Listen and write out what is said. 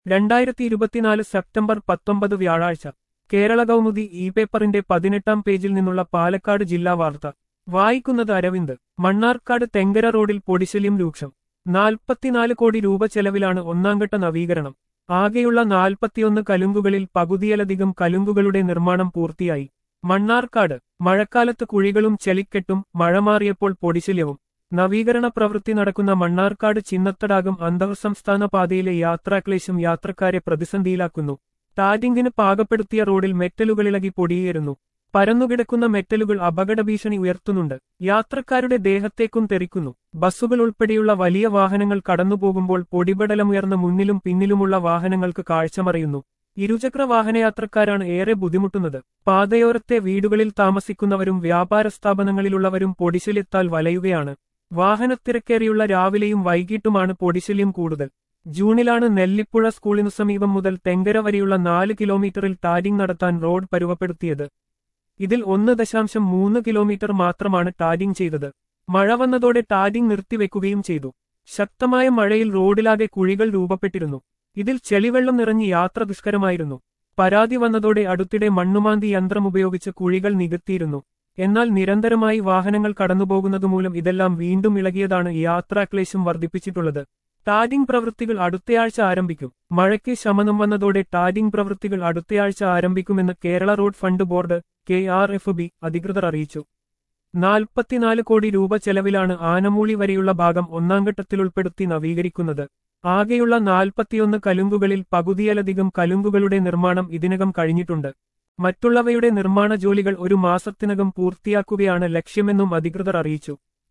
രണ്ടായിരത്തി ഇരുപത്തിനാല് സെപ്റ്റംബർ പത്തൊമ്പത് വ്യാഴാഴ്ച കേരള കൗമുദി ഇ പേപ്പറിന്റെ പതിനെട്ടാം പേജിൽ നിന്നുള്ള പാലക്കാട് ജില്ലാ വാർത്ത വായിക്കുന്നത് അരവിന്ദ് മണ്ണാർക്കാട് തെങ്കര റോഡിൽ പൊടിശല്യം രൂക്ഷം നാൽപ്പത്തിനാല് കോടി രൂപ ചെലവിലാണ് ഒന്നാംഘട്ട നവീകരണം ആകെയുള്ള നാൽപ്പത്തിയൊന്ന് കലുങ്കുകളിൽ പകുതിയിലധികം കലുങ്കുകളുടെ നിർമ്മാണം പൂർത്തിയായി മണ്ണാർക്കാട് മഴക്കാലത്ത് കുഴികളും ചെളിക്കെട്ടും മഴ മാറിയപ്പോൾ പൊടിശല്യവും നവീകരണ പ്രവൃത്തി നടക്കുന്ന മണ്ണാർക്കാട് ചിന്നത്തടാകം അന്തർസംസ്ഥാന പാതയിലെ യാത്രാക്ലേശം യാത്രക്കാരെ പ്രതിസന്ധിയിലാക്കുന്നു ടാറ്റിംഗിന് പാകപ്പെടുത്തിയ റോഡിൽ മെറ്റലുകളിളകി പൊടിയേറുന്നു പരന്നുകിടക്കുന്ന മെറ്റലുകൾ അപകടഭീഷണി ഉയർത്തുന്നുണ്ട് യാത്രക്കാരുടെ ദേഹത്തേക്കും തെറിക്കുന്നു ബസ്സുകൾ ഉൾപ്പെടെയുള്ള വലിയ വാഹനങ്ങൾ കടന്നുപോകുമ്പോൾ പൊടിപടലമുയർന്ന മുന്നിലും പിന്നിലുമുള്ള വാഹനങ്ങൾക്ക് കാഴ്ചമറിയുന്നു ഇരുചക്ര വാഹനയാത്രക്കാരാണ് ഏറെ ബുദ്ധിമുട്ടുന്നത് പാതയോരത്തെ വീടുകളിൽ താമസിക്കുന്നവരും വ്യാപാര സ്ഥാപനങ്ങളിലുള്ളവരും പൊടിശല്യത്താൽ വലയുകയാണ് വാഹനത്തിരക്കേറിയുള്ള രാവിലെയും വൈകിട്ടുമാണ് പൊടിശല്യം കൂടുതൽ ജൂണിലാണ് നെല്ലിപ്പുഴ സ്കൂളിനു സമീപം മുതൽ തെങ്കര വരെയുള്ള നാല് കിലോമീറ്ററിൽ ടാരിംഗ് നടത്താൻ റോഡ് പരുവപ്പെടുത്തിയത് ഇതിൽ ഒന്ന് ദശാംശം മൂന്ന് കിലോമീറ്റർ മാത്രമാണ് ടാരിംഗ് ചെയ്തത് മഴ വന്നതോടെ ടാരിംഗ് നിർത്തിവെക്കുകയും ചെയ്തു ശക്തമായ മഴയിൽ റോഡിലാകെ കുഴികൾ രൂപപ്പെട്ടിരുന്നു ഇതിൽ ചെളിവെള്ളം നിറഞ്ഞ് യാത്ര ദുഷ്കരമായിരുന്നു പരാതി വന്നതോടെ അടുത്തിടെ മണ്ണുമാന്തി യന്ത്രം ഉപയോഗിച്ച് കുഴികൾ നികത്തിയിരുന്നു എന്നാൽ നിരന്തരമായി വാഹനങ്ങൾ കടന്നുപോകുന്നതുമൂലം ഇതെല്ലാം വീണ്ടും ഇളകിയതാണ് യാത്രാക്ലേശം വർദ്ധിപ്പിച്ചിട്ടുള്ളത് ടാരിംഗ് പ്രവൃത്തികൾ അടുത്തയാഴ്ച ആരംഭിക്കും മഴയ്ക്ക് ശമനം വന്നതോടെ ടാരിംഗ് പ്രവൃത്തികൾ അടുത്തയാഴ്ച ആരംഭിക്കുമെന്ന് Kerala road fund board K R F B അധികൃതർ അറിയിച്ചു നാൽപ്പത്തിനാല് കോടി രൂപ ചെലവിലാണ് ആനമൂളി വരെയുള്ള ഭാഗം ഒന്നാംഘട്ടത്തിൽ ഉൾപ്പെടുത്തി നവീകരിക്കുന്നത് ആകെയുള്ള നാൽപ്പത്തിയൊന്ന് കലുങ്കുകളിൽ പകുതിയിലധികം കലുങ്കുകളുടെ നിർമ്മാണം ഇതിനകം കഴിഞ്ഞിട്ടുണ്ട് മറ്റുള്ളവയുടെ നിർമ്മാണ ജോലികൾ ഒരു മാസത്തിനകം പൂർത്തിയാക്കുകയാണ് ലക്ഷ്യമെന്നും അധികൃതർ അറിയിച്ചു